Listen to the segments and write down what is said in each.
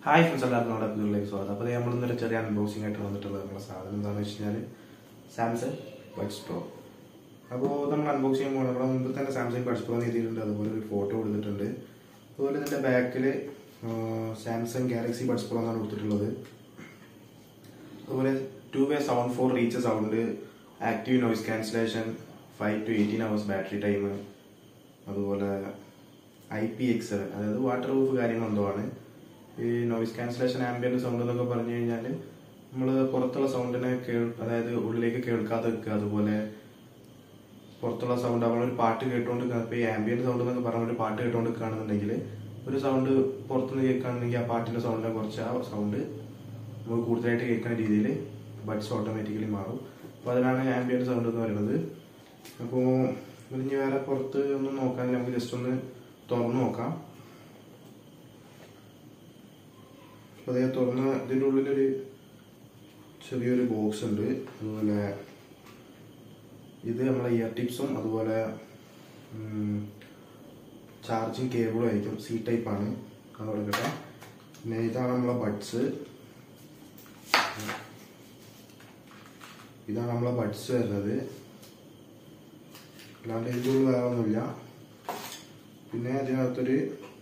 hi friends എല്ലാവർക്കും നമ്മുടെ പുതിയതിലേക്ക് സ്വാഗതം അപ്പോൾ നമ്മൾ ഇന്നൊരു ചെറിയ അൺബോക്സിംഗ് ആയിട്ട് വന്നിട്ടുള്ളത് നമ്മുടെ സാധനം എന്താണെന്ന് വെച്ച് കഴിഞ്ഞാൽ സാംസങ് ബഡ്സ് പ്രോ അപ്പോൾ നമ്മൾ അൺബോക്സ് ചെയ്യാൻ പോകണം നമ്മുടെ മുമ്പ് തന്നെ സാംസങ് ബഡ്സ് പ്രോ എഴുതിയിട്ടുണ്ട് അതുപോലെ ഒരു ഫോട്ടോ കൊടുത്തിട്ടുണ്ട് അതുപോലെ ഇതിൻ്റെ ബാക്കിൽ സാംസങ് ഗാലക്സി ബഡ്സ് പ്രോ എന്നാണ് കൊടുത്തിട്ടുള്ളത് അതുപോലെ two way sound four reach sound active noise cancellation five two eighteen hours battery time അതുപോലെ ഐ പി എക്സ് അതായത് വാട്ടർ പ്രൂഫ് കാര്യങ്ങൾ എന്തോ ആണ് ഈ നോയിസ് ക്യാൻസലേഷൻ ആംബിയന്റ് സൗണ്ട് എന്നൊക്കെ പറഞ്ഞു കഴിഞ്ഞാൽ നമ്മൾ പുറത്തുള്ള സൗണ്ടിനെ കേൾ അതായത് ഉള്ളിലേക്ക് കേൾക്കാതെ വെക്കുക അതുപോലെ പുറത്തുള്ള സൗണ്ട് നമ്മളൊരു പാട്ട് കേട്ടുകൊണ്ട് ഇപ്പോൾ ഈ ആംബിയന്റ് സൗണ്ട് എന്നൊക്കെ പറഞ്ഞ ഒരു പാട്ട് കേട്ടുകൊണ്ട് കാണുന്നുണ്ടെങ്കിൽ ഒരു സൗണ്ട് പുറത്തുനിന്ന് കേൾക്കുകയാണെങ്കിൽ ആ പാട്ടിന്റെ സൗണ്ടിനെ കുറച്ച് ആ സൗണ്ട് നമുക്ക് കൂടുതലായിട്ട് കേൾക്കുന്ന രീതിയിൽ ബഡ്സ് ഓട്ടോമാറ്റിക്കലി മാറും അപ്പോൾ അതിനാണ് ആംബിയന്റ് സൗണ്ട് എന്ന് പറയുന്നത് അപ്പോൾ ഇനി വേറെ പുറത്ത് ഒന്നും നോക്കാൻ നമുക്ക് ജസ്റ്റ് ഒന്ന് തുറന്നു നോക്കാം അപ്പോൾ അതേ തുറന്ന് ഇതിൻ്റെ ഉള്ളിലൊരു ചെറിയൊരു ബോക്സ് ഉണ്ട് അതുപോലെ ഇത് നമ്മളെ ഇയർ ടിപ്സും അതുപോലെ ചാർജിങ് കേബിളും ആയിരിക്കും സി ടൈപ്പ് ആണ് അത് കൊടുക്കട്ടെ പിന്നെ ഇതാണ് നമ്മളെ ബഡ്സ് ഇതാണ് നമ്മളെ ബഡ്സ് വരുന്നത് അല്ലാണ്ട് ഇതിൻ്റെ ഉള്ളിൽ വേറെ ഒന്നുമില്ല പിന്നെ അതിനകത്തൊരു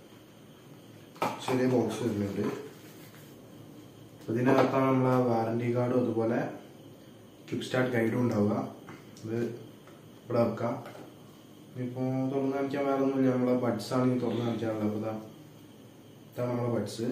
ചെറിയ ബോക്സ് വരുന്നുണ്ട് ഇതിനകത്താണ് നമ്മളെ വാറണ്ടി കാർഡും അതുപോലെ ക്വിക്ക് സ്റ്റാർട്ട് ഗൈഡും ഉണ്ടാവുക അത് ഇവിടെ വെക്കാം ഇപ്പോൾ തുറന്ന് കാണിക്കാൻ വേറെ ഒന്നുമില്ല നമ്മളെ ബഡ്സ് ആണ് ഈ തുറന്ന് കാണിക്കാനുള്ളത് അപ്പോൾ ഇതാ ഇതാണ് നമ്മളെ ബഡ്സ്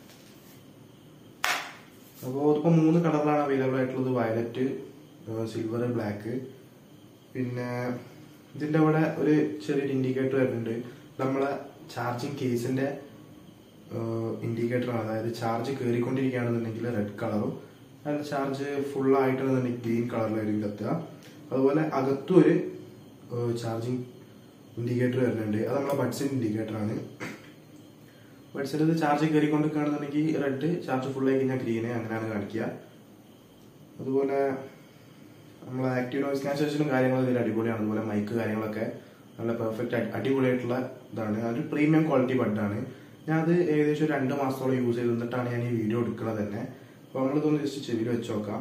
അപ്പോൾ ഇതിപ്പോൾ മൂന്ന് കളറിലാണ് അവൈലബിൾ ആയിട്ടുള്ളത് വയലറ്റ് സിൽവർ ബ്ലാക്ക് പിന്നെ ഇതിൻ്റെ അവിടെ ഒരു ചെറിയൊരു ഇൻഡിക്കേറ്റർ വരുന്നുണ്ട് നമ്മളെ ചാർജിങ് കേസിൻ്റെ ഇൻഡിക്കേറ്റർ ആണ് അതായത് ചാർജ് കയറിക്കൊണ്ടിരിക്കുകയാണെന്നുണ്ടെങ്കിൽ റെഡ് കളറും അതായത് ചാർജ് ഫുൾ ആയിട്ടുണ്ടെന്നുണ്ടെങ്കിൽ ഗ്രീൻ കളറിലായിരിക്കും കത്തുക അതുപോലെ അകത്തും ഒരു ചാർജിങ് ഇൻഡിക്കേറ്റർ വരുന്നുണ്ട് അത് നമ്മളെ ബഡ്സിൻ്റെ ഇൻഡിക്കേറ്റർ ആണ് ബഡ്സിൽ ഇത് ചാർജ് കയറിക്കൊണ്ടിരിക്കുകയാണെന്നുണ്ടെങ്കിൽ റെഡ് ചാർജ് ഫുൾ ആയി കഴിഞ്ഞാൽ ഗ്രീന് അങ്ങനെയാണ് കാണിക്കുക അതുപോലെ നമ്മൾ ആക്റ്റീവ് നോയിസ് ക്യാൻസലേഷനും കാര്യങ്ങളും ഇതിൽ അടിപൊളിയാണ് അതുപോലെ മൈക്ക് കാര്യങ്ങളൊക്കെ നല്ല പെർഫെക്റ്റ് അടിപൊളിയായിട്ടുള്ള ഇതാണ് അതൊരു പ്രീമിയം ക്വാളിറ്റി ബഡാണ് ഞാൻ അത് ഏകദേശം ഒരു രണ്ട് മാസത്തോളം യൂസ് ചെയ്ത് നിന്നിട്ടാണ് ഞാൻ ഈ വീഡിയോ എടുക്കുന്നത് തന്നെ അപ്പോൾ നമ്മളിതൊന്ന് ജസ്റ്റ് ചെവിയിൽ വെച്ച് നോക്കാം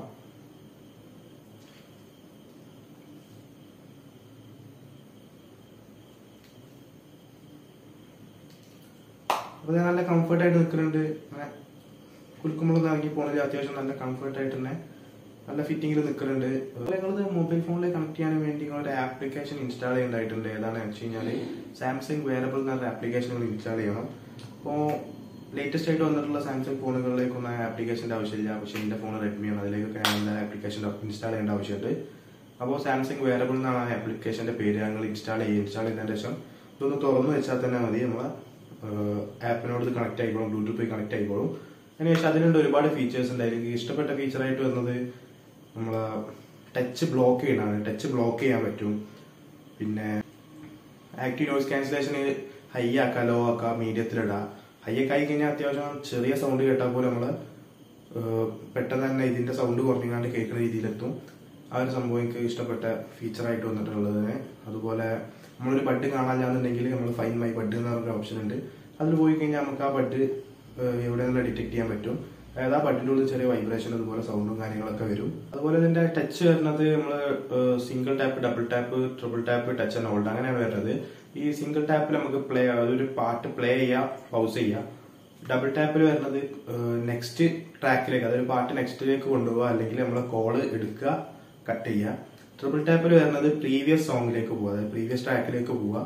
അപ്പോൾ ഇത് നല്ല കംഫർട്ടായിട്ട് നിൽക്കുന്നുണ്ട് അങ്ങനെ കുലുക്കുമ്പോഴൊന്നും ഇറങ്ങി പോകുന്നില്ല അത്യാവശ്യം നല്ല കംഫർട്ടായിട്ട് തന്നെ നല്ല ഫിറ്റിംഗിൽ നിൽക്കുന്നുണ്ട് അതുപോലെ നിങ്ങളിത് മൊബൈൽ ഫോണിൽ കണക്ട് ചെയ്യാൻ വേണ്ടി നിങ്ങളുടെ ആപ്ലിക്കേഷൻ ഇൻസ്റ്റാൾ ചെയ്യേണ്ടതായിട്ടുണ്ട് ഏതാണെന്ന് വെച്ച് കഴിഞ്ഞാൽ സാംസങ് വേറബിൾ എന്ന ആപ്ലിക്കേഷൻ നിങ്ങൾ ഇൻസ്റ്റാൾ ചെയ്യണം അപ്പോൾ ലേറ്റസ്റ്റ് ആയിട്ട് വന്നിട്ടുള്ള സാംസങ് ഫോണുകളിലേക്കൊന്നും ആ ആപ്ലിക്കേഷൻ്റെ ആവശ്യമില്ല പക്ഷേ എൻ്റെ ഫോൺ റെഡ്മിയാണ് അതിലേക്കൊക്കെ നല്ല ആപ്ലിക്കേഷൻ ഇൻസ്റ്റാൾ ചെയ്യേണ്ട ആവശ്യമുണ്ട് അപ്പോൾ സാംസങ് വേറബിൾ എന്നാണ് ആ ആപ്ലിക്കേഷൻ്റെ പേര് ഞങ്ങൾ ഇൻസ്റ്റാൾ ചെയ്യുക ഇൻസ്റ്റാൾ ചെയ്തതിന് ശേഷം ഇതൊന്ന് തുറന്നു വെച്ചാൽ തന്നെ മതി നമ്മളെ ആപ്പിനോട് ഇത് കണക്ട് ആയിക്കോളും ബ്ലൂടൂത്ത് കണക്ട് ആയിക്കോളും അതിനുശേഷം അതിനുണ്ട് ഒരുപാട് ഫീച്ചേഴ്സ് ഉണ്ട് എനിക്ക് ഇഷ്ടപ്പെട്ട ഫീച്ചറായിട്ട് വരുന്നത് നമ്മൾ ടച്ച് ബ്ലോക്ക് ചെയ്യണതാണ് ടച്ച് ബ്ലോക്ക് ചെയ്യാൻ പറ്റും പിന്നെ ആക്റ്റീവ് നോയിസ് ക്യാൻസലേഷൻ ഹൈ ആക്കാം ലോ ആക്കാം മീഡിയത്തിലിടാം ഹൈ ഒക്കെ ആയി കഴിഞ്ഞാൽ അത്യാവശ്യം ചെറിയ സൗണ്ട് കേട്ടാൽ പോലും നമ്മൾ പെട്ടെന്ന് തന്നെ ഇതിന്റെ സൗണ്ട് കുറഞ്ഞാണ്ട് കേൾക്കുന്ന രീതിയിലെത്തും ആ ഒരു സംഭവം എനിക്ക് ഇഷ്ടപ്പെട്ട ഫീച്ചറായിട്ട് വന്നിട്ടുള്ളത് അതുപോലെ നമ്മളൊരു ബഡ് കാണാനില്ലാന്നുണ്ടെങ്കിൽ നമ്മൾ ഫൈൻ മൈ ബഡ് എന്ന് പറഞ്ഞൊരു ഓപ്ഷൻ ഉണ്ട് അതിൽ പോയി കഴിഞ്ഞാൽ നമുക്ക് ആ ബഡ് എവിടെ നിന്ന് ഡിറ്റക്ട് ചെയ്യാൻ പറ്റും അതായത് ആ ബഡിൻ്റെ ഉള്ളിൽ ചെറിയ വൈബ്രേഷൻ അതുപോലെ സൗണ്ടും കാര്യങ്ങളൊക്കെ വരും അതുപോലെ ഇതിന്റെ ടച്ച് വരുന്നത് നമ്മൾ single tap double tap triple tap touch and hold അങ്ങനെയാണ് വരുന്നത് ഈ സിംഗിൾ ടാപ്പിൽ നമുക്ക് പ്ലേ അതൊരു പാട്ട് പ്ലേ ചെയ്യാം പൗസ് ചെയ്യാം ഡബിൾ ടാപ്പിൽ വരുന്നത് നെക്സ്റ്റ് ട്രാക്കിലേക്ക് അതായത് പാട്ട് നെക്സ്റ്റിലേക്ക് കൊണ്ടുപോകുക അല്ലെങ്കിൽ നമ്മൾ കോള് എടുക്കുക കട്ട് ചെയ്യുക ട്രിപ്പിൾ ടാപ്പിൽ വരുന്നത് പ്രീവിയസ് സോങ്ങിലേക്ക് പോവുക അതായത് പ്രീവിയസ് ട്രാക്കിലേക്ക് പോവുക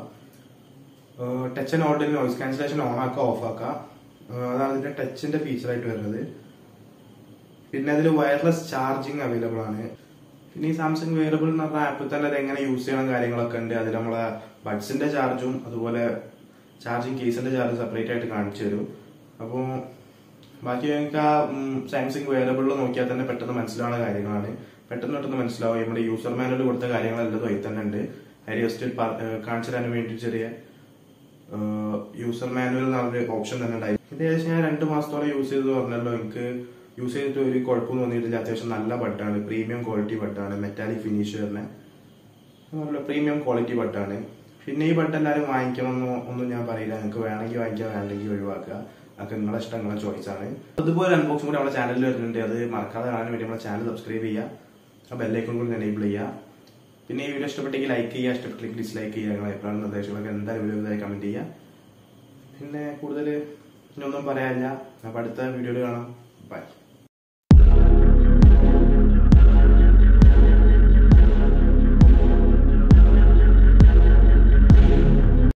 ടച്ച് ആൻഡ് ഹോൾഡിൽ നോയിസ് ക്യാൻസലേഷൻ ഓൺ ആക്കുക ഓഫ് ആക്കുക അതാണ് ഇതിന്റെ ടച്ചിന്റെ ഫീച്ചറായിട്ട് വരുന്നത് പിന്നെ അതിൽ വയർലെസ് ചാർജിങ് അവൈലബിൾ ആണ് പിന്നെ ഈ സാംസങ് വെയറബിൾ എന്ന് പറഞ്ഞ ആപ്പിൽ തന്നെ അത് എങ്ങനെ യൂസ് ചെയ്യണം കാര്യങ്ങളൊക്കെ ഉണ്ട് അതിൽ നമ്മളെ ബഡ്സിന്റെ ചാർജും അതുപോലെ ചാർജിങ് കേസിന്റെ ചാർജ് സെപ്പറേറ്റ് ആയിട്ട് കാണിച്ചു തരും അപ്പോൾ ബാക്കി നിങ്ങൾക്ക് ആ സാംസങ് വെയറബിളിൽ നോക്കിയാൽ തന്നെ പെട്ടെന്ന് മനസ്സിലാവുന്ന കാര്യങ്ങളാണ് പെട്ടെന്ന് പെട്ടെന്ന് മനസ്സിലാവും നമ്മുടെ യൂസർ മാനുവൽ കൊടുത്ത കാര്യങ്ങളെല്ലാം അതിൽ തന്നെ ഉണ്ട് അതിൽ ജസ്റ്റ് കാണിച്ചു തരാൻ വേണ്ടി ചെറിയ യൂസർ മാനുവൽ എന്ന് പറഞ്ഞൊരു ഓപ്ഷൻ തന്നെ ഉണ്ടായി ഇത് ഏകദേശം ഞാൻ രണ്ട് മാസത്തോളം യൂസ് ചെയ്ത് പറഞ്ഞല്ലോ എനിക്ക് യൂസ് ചെയ്തിട്ട് ഒരു കുഴപ്പം തോന്നിയിട്ടില്ല അത്യാവശ്യം നല്ല ബഡാണ് പ്രീമിയം ക്വാളിറ്റി ബഡാണ് മെറ്റാലിക് ഫിനിഷ് തന്നെ പ്രീമിയം ക്വാളിറ്റി ബഡാണ് പിന്നെ ഈ ബഡ് എല്ലാവരും വാങ്ങിക്കണമെന്നോ ഒന്നും ഞാൻ പറയില്ല നിങ്ങൾക്ക് വേണമെങ്കിൽ വാങ്ങിക്കാം വേണ്ടെങ്കിൽ ഒഴിവാക്കുക അതൊക്കെ നിങ്ങളെ ഇഷ്ടം നിങ്ങളെ ചോയ്സ് ആണ് അതുപോലെ അൺബോക്സിംഗ് കൂടി നമ്മുടെ ചാനലിൽ വരുന്നുണ്ട് അത് മറക്കാതെ കാണാൻ വേണ്ടി നമ്മുടെ ചാനൽ സബ്സ്ക്രൈബ് ചെയ്യുക ആ ബെല്ലൈക്കൺ കൂടി എനേബിൾ ചെയ്യുക പിന്നെ ഈ വീഡിയോ ഇഷ്ടപ്പെട്ടെങ്കിൽ ലൈക്ക് ചെയ്യുക ഇഷ്ടപ്പെട്ടില്ലെങ്കിൽ ഡിസ്ലൈക്ക് ചെയ്യുക നിങ്ങളെ അഭിപ്രായം നിർദ്ദേശങ്ങളൊക്കെ എന്തായാലും വീഡിയോ കമന്റ് ചെയ്യുക പിന്നെ കൂടുതൽ ഇനിയൊന്നും പറയാനില്ല അപ്പൊ അടുത്ത വീഡിയോയിൽ കാണാം ബൈ